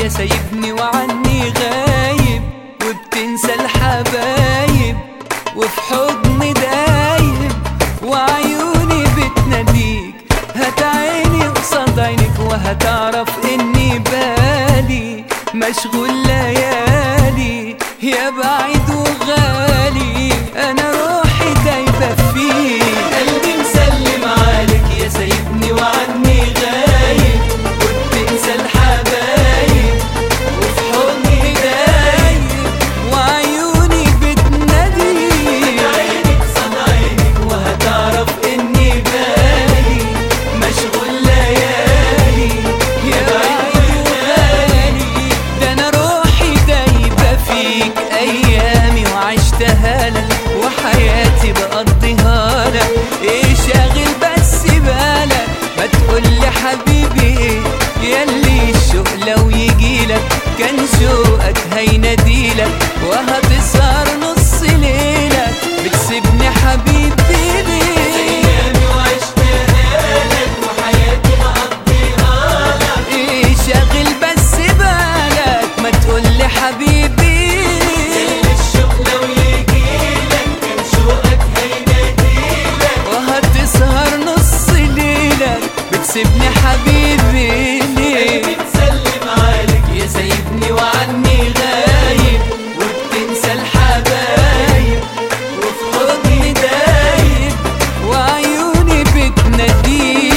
يا سايبني وعني غايب وبتنسى الحبايب وفي حضن دايب وعيوني بتناديك هات عيني قصاد عينك وهتعرف اني بالي مشغول ليالي يا بعيد وغالي انا روحي دايبه فيك قلبي مسلم عليك يا سايبني وعني غايب وبتنسى الحبايب وفي حضني دايب وعيوني بتناديك عينك صد عينك وهتعرف اني بالي مشغول ليالي يا بعيد وغالي ده انا روحي دايبه فيك ايامي وعشتها لك وحياتي بقضيها لك ايه شاغل بس بالك ما تقولي حبيبي ايه ياللي الشوق لو يجيلك كان شوقك هيناديلك وهتسهر نص ليلك بتسيبني حبيبي ليه ايامي وعشتها لك وحياتي بقضيها لك ايه شاغل بس بالك ما تقولي حبيبي الشوق لو يجيلك كان شوقك هيناديلك وهتسهر نص ليلك بتسيبني حبيبي ليه بتسلم عليك يا سايبني وعني غايب وبتنسى الحبايب وفي حضني دايب وعيوني بتناديك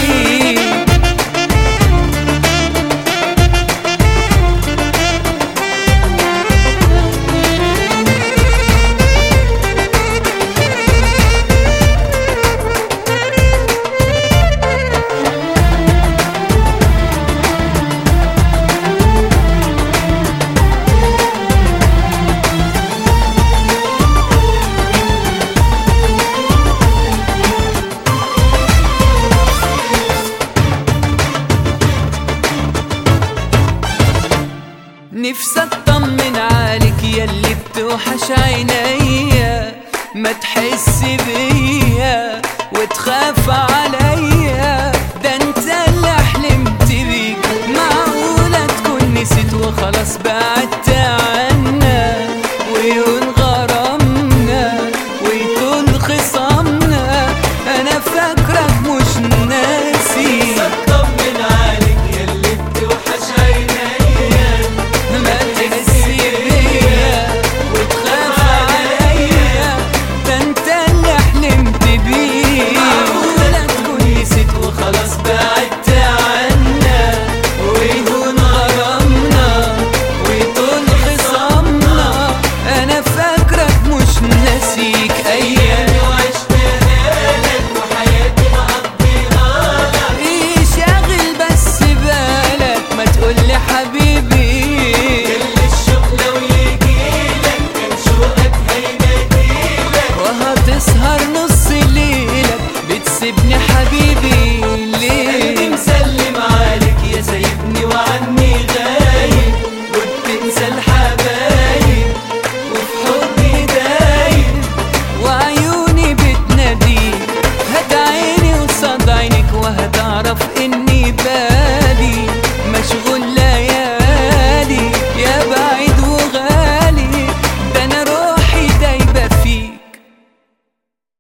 نفسي اطمن عليك ياللي بتوحش عينيا ما تحس بيا وتخاف عليا ده انت اللي حلمت بيك معقولة تكون نسيت وخلاص بعدت عنا ويهون غرامنا ويطول خصامنا انا فاكرك مش ناسي اطمن عليك ياللي بتوحش عينيا ما تحس بيا وتخاف عليا ده انت اللي حلمت بيه معقولة تكون نسيت وخلاص بعدت عنا ويهون غرامنا ويطول خصامنا انا فاكرك مش ناسيك ايامي وعشتها لك وحياتي مقضيها لك ايه شاغل بس بالك ما تقولي حبيبي كل الشوق لو يجيلك كان شوقك هيناديلك وهتسهر نص ليلك بتسيبني حبيبي ليه قلبي مسلم عليك يا سايبني وعني